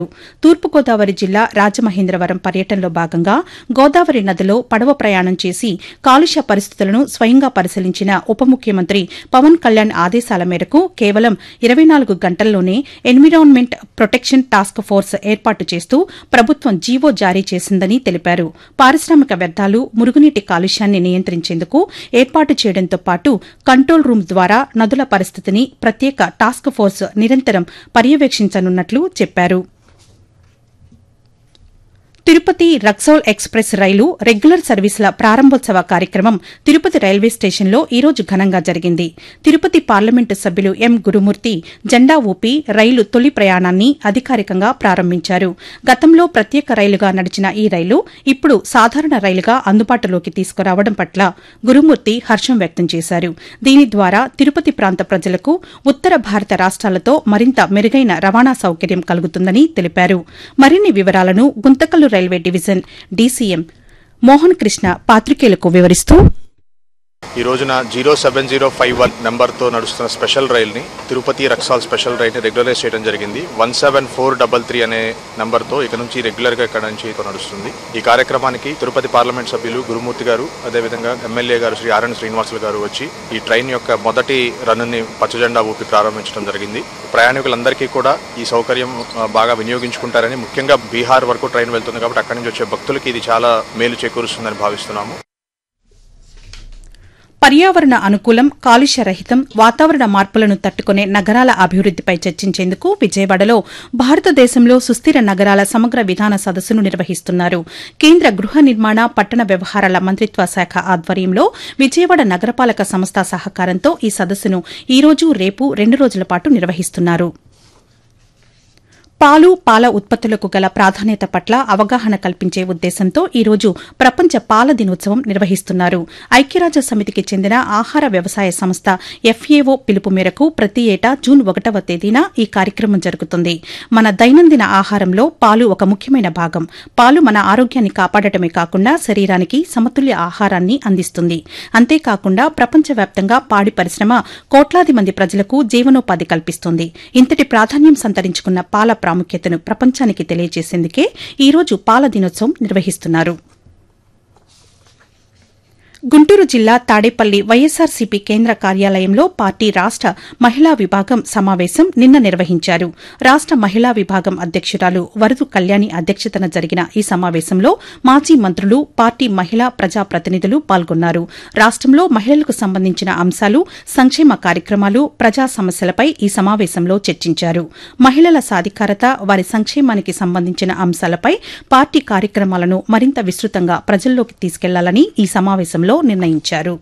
తూర్పుగోదావరి జిల్లా రాజమహేంద్రవరం పర్యటనలో భాగంగా గోదావరి నదిలో పడవ ప్రయాణం చేసి కాలుష్య పరిస్థితులను స్వయంగా పరిశీలించిన ఉప ముఖ్యమంత్రి పవన్ కళ్యాణ్ ఆదేశాల మేరకు కేవలం ఇరవై నాలుగు గంటల్లోనే ఎన్విరాన్మెంట్ ప్రొటెక్షన్ టాస్క్ ఫోర్స్ ఏర్పాటు చేస్తూ ప్రభుత్వం జీవో జారీ చేసిందని తెలిపారు పారిశ్రామిక వ్యర్థాలు మురుగునీటి కాలుష్యాన్ని నియంత్రించేందుకు ఏర్పాటు చేయడంతో పాటు కంట్రోల్ రూమ్ ద్వారా నదుల పరిస్థితిని ప్రత్యేక టాస్క్ ఫోర్స్ నిరంతరం పర్యవేక్షించనున్నట్లు చెప్పారు తిరుపతి రక్సౌల్ ఎక్స్ప్రెస్ రైలు రెగ్యులర్ సర్వీసుల ప్రారంభోత్సవ కార్యక్రమం తిరుపతి రైల్వే స్టేషన్లో ఈ రోజు ఘనంగా జరిగింది తిరుపతి పార్లమెంటు సభ్యులు ఎం గురుమూర్తి జెండా ఊపి రైలు తొలి ప్రయాణాన్ని అధికారికంగా ప్రారంభించారు గతంలో ప్రత్యేక రైలుగా నడిచిన ఈ రైలు ఇప్పుడు సాధారణ రైలుగా అందుబాటులోకి తీసుకురావడం పట్ల గురుమూర్తి హర్షం వ్యక్తం చేశారు దీని ద్వారా తిరుపతి ప్రాంత ప్రజలకు ఉత్తర భారత రాష్ట్రాలతో మరింత మెరుగైన రవాణా సౌకర్యం కలుగుతుందని తెలిపారు మరిన్ని వివరాలను Guntakal railway division DCM Mohan Krishna పాత్రికేయులకు వివరిస్తూ ఈ రోజున zero seven zero five one నెంబర్తో నడుస్తున్న స్పెషల్ రైల్ని తిరుపతి రక్సాల్ స్పెషల్ రైల్ని రెగ్యులరైజ్ చేయడం జరిగింది one seven four double three అనే నెంబర్తో ఇక నుంచి రెగ్యులర్గా ఇక్కడ నుంచి ఇక నడుస్తుంది ఈ కార్యక్రమానికి తిరుపతి పార్లమెంట్ సభ్యులు గురుమూర్తి గారు అదేవిధంగా ఎమ్మెల్యే గారు శ్రీ ఆర్ఎన్ శ్రీనివాసులు గారు వచ్చి ఈ ట్రైన్ యొక్క మొదటి రన్నుని పచ్చజెండా ఊపి ప్రారంభించడం జరిగింది ప్రయాణికులందరికీ కూడా ఈ సౌకర్యం ఆ, బాగా వినియోగించుకుంటారని ముఖ్యంగా బీహార్ వరకు ట్రైన్ వెళ్తుంది కాబట్టి అక్కడి నుంచి వచ్చే భక్తులకి ఇది చాలా మేలు చేకూరుస్తుందని భావిస్తున్నాము పర్యావరణ అనుకూలం కాలుష్య రహితం వాతావరణ మార్పులను తట్టుకునే నగరాల అభివృద్దిపై చర్చించేందుకు విజయవాడలో భారతదేశంలో సుస్థిర నగరాల సమగ్ర విధాన సదస్సును నిర్వహిస్తున్నారు కేంద్ర గృహ నిర్మాణ పట్టణ వ్యవహారాల మంత్రిత్వ శాఖ ఆధ్వర్యంలో విజయవాడ నగరపాలక సంస్థ సహకారంతో ఈ సదస్సును ఈ రోజు రేపు రెండు రోజుల పాటు నిర్వహిస్తున్నారు పాలు పాల ఉత్పత్తులకు గల ప్రాధాన్యత పట్ల అవగాహన కల్పించే ఉద్దేశంతో ఈ రోజు ప్రపంచ పాల దినోత్సవం నిర్వహిస్తున్నారు ఐక్యరాజ్య సమితికి చెందిన ఆహార వ్యవసాయ సంస్థ ఎఫ్ఏఓ పిలుపు మేరకు ప్రతి ఏటా జూన్ ఒకటవ తేదీన ఈ కార్యక్రమం జరుగుతుంది మన దైనందిన ఆహారంలో పాలు ఒక ముఖ్యమైన భాగం పాలు మన ఆరోగ్యాన్ని కాపాడటమే కాకుండా శరీరానికి సమతుల్య ఆహారాన్ని అందిస్తుంది అంతేకాకుండా ప్రపంచవ్యాప్తంగా పాడి పరిశ్రమ కోట్లాది మంది ప్రజలకు జీవనోపాధి కల్పిస్తుంది ఇంతటి ప్రాధాన్యం సంతరించుకున్న పాల ప్రాముఖ్యతను ప్రపంచానికి తెలియజేసేందుకే ఈ రోజు పాల దినోత్సవం నిర్వహిస్తున్నారు గుంటూరు జిల్లా తాడేపల్లి వైఎస్సార్సీపీ కేంద్ర కార్యాలయంలో పార్టీ రాష్ట మహిళా విభాగం సమావేశం నిన్న నిర్వహించారు రాష్ట మహిళా విభాగం అధ్యక్షురాలు వరదు కళ్యాణి అధ్యక్షతన జరిగిన ఈ సమావేశంలో మాజీ మంత్రులు పార్టీ మహిళా ప్రజాప్రతినిధులు పాల్గొన్నారు రాష్టంలో మహిళలకు సంబంధించిన అంశాలు సంక్షేమ కార్యక్రమాలు ప్రజా సమస్యలపై ఈ సమావేశంలో చర్చించారు మహిళల సాధికారత వారి సంక్షేమానికి సంబంధించిన అంశాలపై పార్టీ కార్యక్రమాలను మరింత విస్తృతంగా ప్రజల్లోకి తీసుకెళ్లాలని ఈ సమావేశంలో నిర్ణయించారు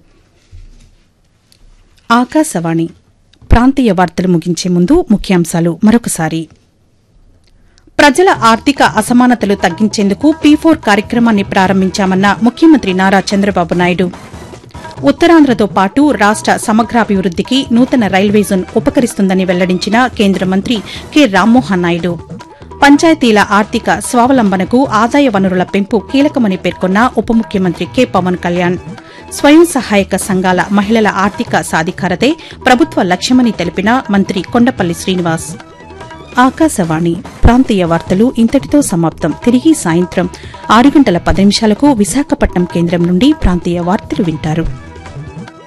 ఆకాశవాణి ప్రాంతీయ వార్తలు ముగించే ముందు ముఖ్యాంశాలు మరొకసారి ప్రజల ఆర్థిక అసమానతలు తగ్గించేందుకు పీ ఫోర్ కార్యక్రమాన్ని ప్రారంభించామన్న ముఖ్యమంత్రి నారా చంద్రబాబు నాయుడు ఉత్తరాంధ్రతో పాటు రాష్ట సమగ్రాభివృద్దికి నూతన రైల్వే జోన్ ఉపకరిస్తుందని వెల్లడించిన కేంద్ర మంత్రి కె రామ్మోహన్ నాయుడు పంచాయతీల ఆర్థిక స్వావలంబనకు ఆదాయ వనరుల పెంపు కీలకమని పేర్కొన్న ఉప ముఖ్యమంత్రి కె పవన్ కళ్యాణ్ స్వయం సహాయక సంఘాల మహిళల ఆర్థిక సాధికారతే ప్రభుత్వ లక్ష్యమని తెలిపిన మంత్రి కొండపల్లి శ్రీనివాస్ ఆకాశవాణి ప్రాంతీయ వార్తలు ఇంతటితో సమాప్తం తిరిగి సాయంత్రం ఆరు గంటల పది నిమిషాలకు విశాఖపట్నం కేంద్రం నుండి ప్రాంతీయ వార్తలు వింటారు